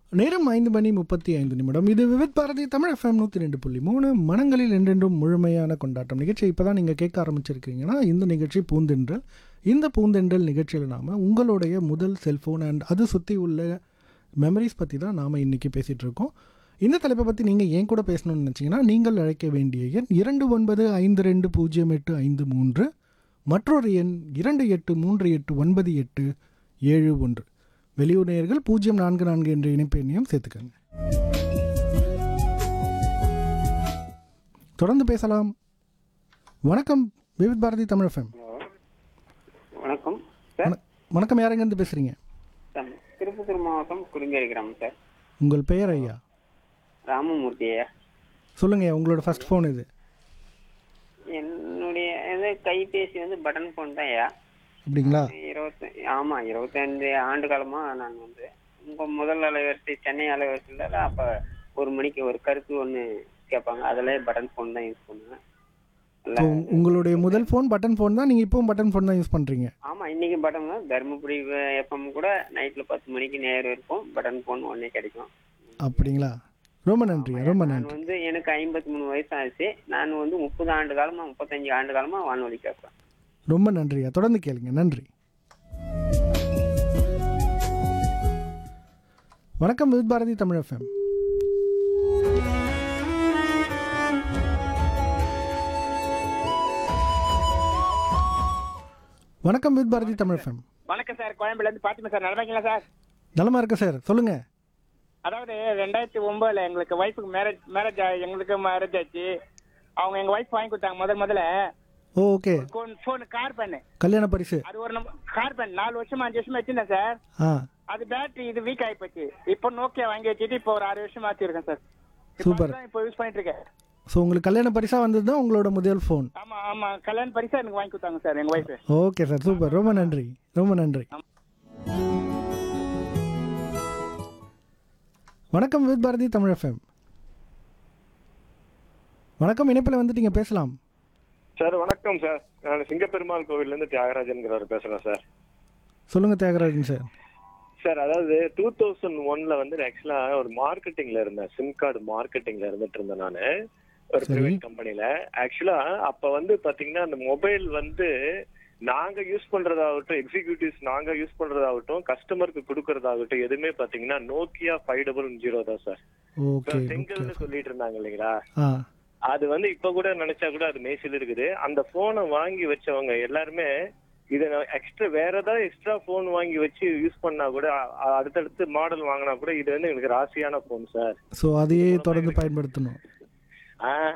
நேரம் ஐந்து மணி முப்பத்தி ஐந்து நிமிடம் இது விவித் பாரதி தமிழ் எஃப்எம் நூற்றி ரெண்டு புள்ளி மூணு மனங்களில் என்றென்றும் முழுமையான கொண்டாட்டம் நிகழ்ச்சி இப்போ தான் நீங்கள் கேட்க ஆரம்பிச்சிருக்கீங்கன்னா இந்த நிகழ்ச்சி பூந்தென்றல் இந்த பூந்தென்றல் நிகழ்ச்சியில் நாம் உங்களுடைய முதல் செல்ஃபோன் அண்ட் அது சுற்றி உள்ள மெமரிஸ் பற்றி தான் நாம் இன்றைக்கி பேசிகிட்டு இருக்கோம் இந்த தலைப்பை பற்றி நீங்கள் ஏன் கூட பேசணும்னு நினச்சிங்கன்னா நீங்கள் அழைக்க வேண்டிய எண் இரண்டு ஒன்பது ஐந்து ரெண்டு பூஜ்ஜியம் எட்டு ஐந்து மூன்று மற்றொரு எண் இரண்டு எட்டு மூன்று எட்டு ஒன்பது எட்டு ஏழு ஒன்று வெளியூர் நேயர்கள் பூஜ்ஜியம் நான்கு நான்கு என்ற இணைப்பு எண்ணையும் சேர்த்துக்கங்க தொடர்ந்து பேசலாம் வணக்கம் விவித் பாரதி தமிழ் எஃப்எம் ஹலோ வணக்கம் சார் வணக்கம் யாரெங்கேருந்து பேசுகிறீங்க சார் திருப்பத்தூர் மாவட்டம் குறிஞ்சேரி கிராமம் சார் உங்கள் பெயர் ஐயா ராமமூர்த்தி ஐயா சொல்லுங்கள் உங்களோட ஃபர்ஸ்ட் ஃபோன் இது என்னுடைய இது கைபேசி வந்து பட்டன் ஃபோன் தான் ஐயா அப்படிங்களா இருபத்தி ஆமாம் இருபத்தஞ்சு ஆண்டு காலமாக நான் வந்து உங்கள் முதல் அலைவரிசை சென்னை அலைவரிசையில் அப்போ ஒரு மணிக்கு ஒரு கருத்து ஒன்று கேட்பாங்க அதில் பட்டன் ஃபோன் தான் யூஸ் பண்ணுவேன் ஸோ உங்களுடைய முதல் ஃபோன் பட்டன் ஃபோன் தான் நீங்கள் இப்போவும் பட்டன் ஃபோன் தான் யூஸ் பண்ணுறீங்க ஆமாம் இன்னைக்கு பட்டன் தான் தருமபுரி எஃப்எம் கூட நைட்டில் பத்து மணிக்கு நேரம் இருக்கும் பட்டன் ஃபோன் ஒன்றே கிடைக்கும் அப்படிங்களா ரொம்ப நன்றி ரொம்ப நான் நன்றி வந்து எனக்கு ஐம்பத்தி மூணு வயசு ஆச்சு நான் வந்து முப்பது ஆண்டு காலமா முப்பத்தஞ்சு ஆண்டு காலமா வானொலி கேட்பேன் ரொம்ப நன்றியா தொடர்ந்து கேளுங்க நன்றி வணக்கம் வித் பாரதி தமிழ் எஃப்எம் வணக்கம் வித் பாரதி தமிழ் எஃப்எம் வணக்கம் சார் கோயம்புல இருந்து பாத்திமா சார் நல்லா இருக்கீங்களா சார் நலமா இருக்க சார் சொல்லுங்க அதாவது ரெண்டாயிரத்தி ஒன்பதுல எங்களுக்கு ஒய்ஃபுக்கு மேரேஜ் மேரேஜ் எங்களுக்கு மேரேஜ் ஆச்சு அவங்க எங்க ஒய்ஃப் வாங்கி கொடுத்தாங்க முதல் முதல்ல ஓ ஓகே ஃபோன் கார் பண்ணு கல்யாண பரிசு அது ஒரு நம்ம கார் பண்ணு நாலு வருஷமா அஞ்சு வருஷமா வச்சிருந்தேன் சார் ஆ அது பேட்டரி இது வீக் ஆகி போச்சு இப்போ நோக்கியா வாங்கி வச்சுட்டு இப்போ ஒரு ஆறு வருஷமா வச்சிருக்கேன் சார் Super. இப்போ யூஸ் பண்ணிட்டு இருக்கேன் ஸோ உங்களுக்கு கல்யாண பரிசா வந்தது தான் உங்களோட முதல் ஃபோன் ஆமா ஆமா கல்யாண பரிசா எனக்கு வாங்கி கொடுத்தாங்க சார் எங்க ஒய்ஃப் ஓகே சார் சூப்பர் ரொம்ப நன்றி ரொம்ப நன்றி வணக்கம் வித் பாரதி தமிழ் எஃப்எம் வணக்கம் இணைப்பில் வந்துட்டீங்க பேசலாம் சார் வணக்கம் சார் நான் சிங்கப்பெருமாள் கோவில்ல இருந்து தியாகராஜன்கிறவர் பேசுறேன் சார் சொல்லுங்க தியாகராஜன் சார் சார் அதாவது டூ தௌசண்ட் ஒன்ல வந்து ஆக்சுவலா ஒரு மார்க்கெட்டிங்ல இருந்தேன் சிம் கார்டு மார்க்கெட்டிங்ல இருந்துட்டு இருந்தேன் நானு ஒரு சரி. பிரைவேட் கம்பெனில ஆக்சுவலா அப்ப வந்து பாத்தீங்கன்னா அந்த மொபைல் வந்து நாங்க யூஸ் பண்றதாகட்டும் எக்ஸிகியூட்டிவ்ஸ் நாங்க யூஸ் பண்றதாகட்டும் கஸ்டமருக்கு கொடுக்கறதாகட்டும் எதுவுமே பாத்தீங்கன்னா நோக்கியா ஃபைவ் டபுள் ஜீரோ தான் சார் ஓகே செங்கல்னு சொல்லிட்டு இருந்தாங்க இல்லைங்களா ஆ அது வந்து இப்ப கூட நினைச்சா கூட அது மேசில் இருக்குது அந்த போனை வாங்கி வச்சவங்க எல்லாருமே இதை எக்ஸ்ட்ரா வேற ஏதாவது எக்ஸ்ட்ரா போன் வாங்கி வச்சு யூஸ் பண்ணா கூட அ- அடுத்தடுத்து மாடல் வாங்கினா கூட இது வந்து எங்களுக்கு ராசியான போன் சார் ஸோ அதையே தொடர்ந்து பயன்படுத்தணும் ஆஹ்